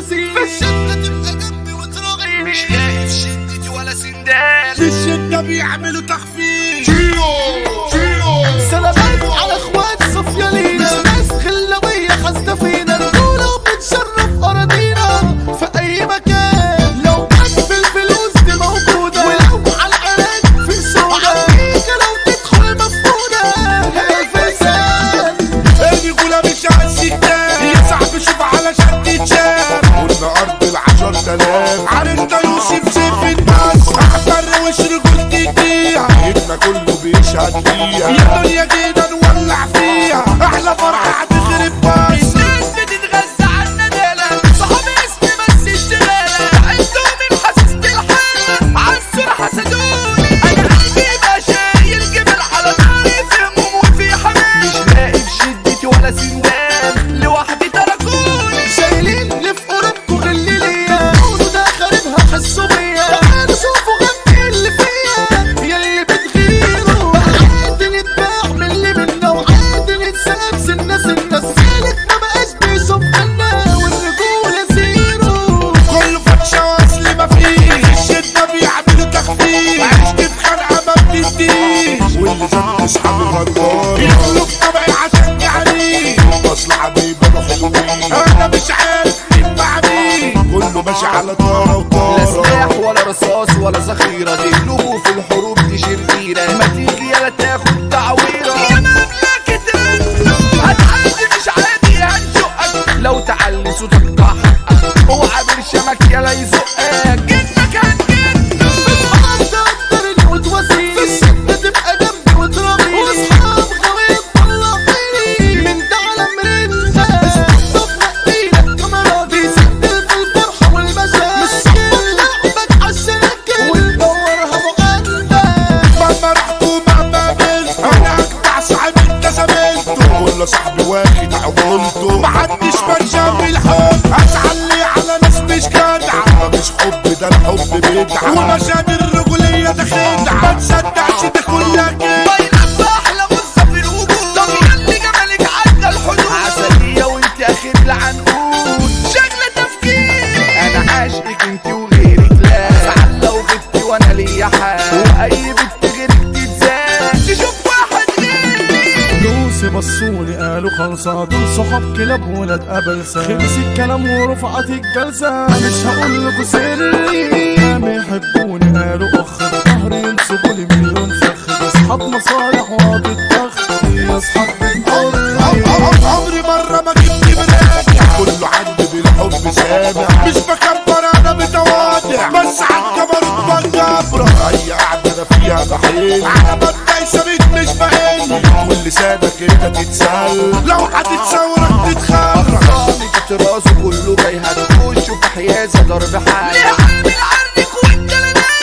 والوسيل في الشدة تبقى جنبي وتراغي مش لاقي في شدتي ولا سندال في الشدة بيعملوا تخفيف سلامات على اخوات صفيانين مش ناس خلوية حاسة فينا رجولة وبنشرف اراضينا في اي مكان لو كان في الفلوس دي موجودة ولو على العراق في سودا امريكا لو تدخل مفقودة هي الفرسان الرجولة مش عالسكتان يا صاحبي شوف على شد تشاف قلنا أرض العشر تلاف عرفت يوسف سيف الناس أحضر وش رجولتي فيها جبنا كله بيشهد فيها يا دنيا جينا نولع فيها أحلى فرحة هتخرب بس الناس بتتغذى على الندالة صحابي اسمي بس اشتغالة عندهم من حاسس بالحالة عالسرعة حسدوني انا قلبي بقى شايل جبل على ظهري في هموم وفي حمام مش لاقي في شدتي ولا سندان لوحدي تركوني شايلين اللي في قربكوا غلي ليا قولوا ده خاربها حسوا بيا تعالوا شوفوا غني اللي فيا يا اللي بتغيروا عادي نتباع من اللي منا وعادي نتساب سنة سنة السالك ما بقاش بيشوف غنا والرجولة زيرو كله فتشة وأصل ما فيش الشدة بيعملوا تخفيف عشت في خنقة ما بتديش واللي زاد أصحابي غدار يدخلوا في طبعي عشان يعني مصلحة بيبقوا حلوين أنا مش عارف مين مع مين كله ماشي على طارة لا سلاح وطارة ولا رصاص ولا ذخيرة تقلبوا في الحروب دي شريرة ما تيجي يلا تاخد تعويرة يا مملكة النور هتعادي مش عادي هنشقك لو تعلي صوتك ضحك اوعى برشمك يلا يزقك جنك هنجنك الحرام تقدرني وتواسيني في الشدة تبقى جنبي وتراضيني واصحاب غريب طلعتيني من ده على مرنة استنضف نقيلك كاميراتي سجل في الفرحة والمشاعر مشكل لعبك عالشركة والبورها مغنى مهما رحت ومهما قابلت أنا أجدع صاحب أنت زميلته كل صاحبي واخد عقولته محدش مرشم بالحب هتعلي على ناس مش جدعة مش حب ده الحب بدعة ومشان الرجولية ده خدعة ما تصدقش ده كلها كده باينة أحلى غصة في الوجود طب خلي جمالك عدى الحدود عسلية وانت اخر العنقود شكل تفكير انا عاشقك انت وغيرك لا زعل لو غبتي وانا ليا حال واي بنت غيرك تتزاد تشوف واحد غيري فلوسي بصولي قالوا خلصة دول صحاب كلاب ولاد أبلسة خلص الكلام ورفعت الجلسة مش هقول لكوا سري ما يحبوني قالوا أخ الظهر ينسبوا لي مليون فخ أصحاب مصالح وقضي الضغط يا أصحاب بتقولي عمري مرة ما جبت براجع كله عندي بالحب سامع مش بكبر انا متواضع بس عالكبر بجبرة اي قعدة انا فيها بحل على ما الدايسة بيت مش بقل واللسانك انت تتسل لو هتتصورك تتخرج صامت راسه كله جاي هتخش في حيازة ضرب حال يا عامل عنك وانت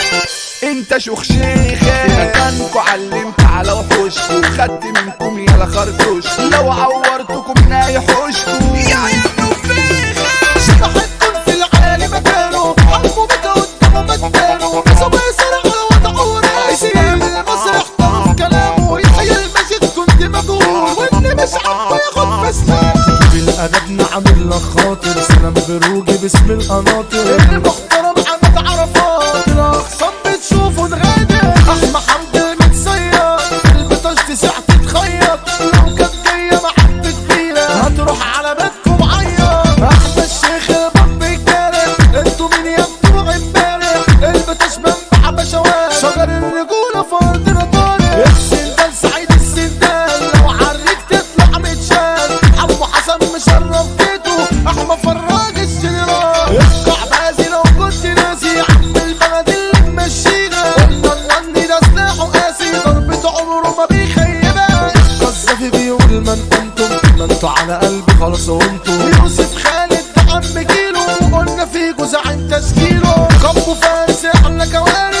انت شيخ شيخة مكانكوا علمت على وحوشكوا خدت منكم يالا خرطوش لو عورتكم نايحوشكوا يا عيال نفيخة شبحتكم في العالي مكانه حبوا بك قدامه مكانه كسبوا يسرع وضعوا راسي المسرح طرف كلامه يحيى المجد كنت مجهول واللي مش عاجبه ياخد فسنانه بالأدب نعمل لك خاطر سلام بروجي باسم القناطر المحترم عماد عرفات الاخصام بتشوفه تغادر احمى حمد متصير البطاش تسع تتخيط لو كانت جايه محبه كبيره هتروح على بيتكم عيط احمد الشيخ الباب الجارح انتوا مين يا بتوع امبارح البطاش منبع بشوات شجر الرجوله في ارضنا طارق السندال سعيد السندال لو عريك تطلع متشال حمو حسن مشرف بيته احمى فراج الجنرال افقع بازي لو كنت ناسي عم البلد اللي ممشينا قلنا الغني ده سلاحه قاسي ضربة عمره ما بيخيبها قذافي بيقول من انتم ما انتوا على قلبي خلاص وانتوا يوسف خالد ده عم جيله قلنا فيكوا زعيم تشكيله كبوا فارس احنا كوارث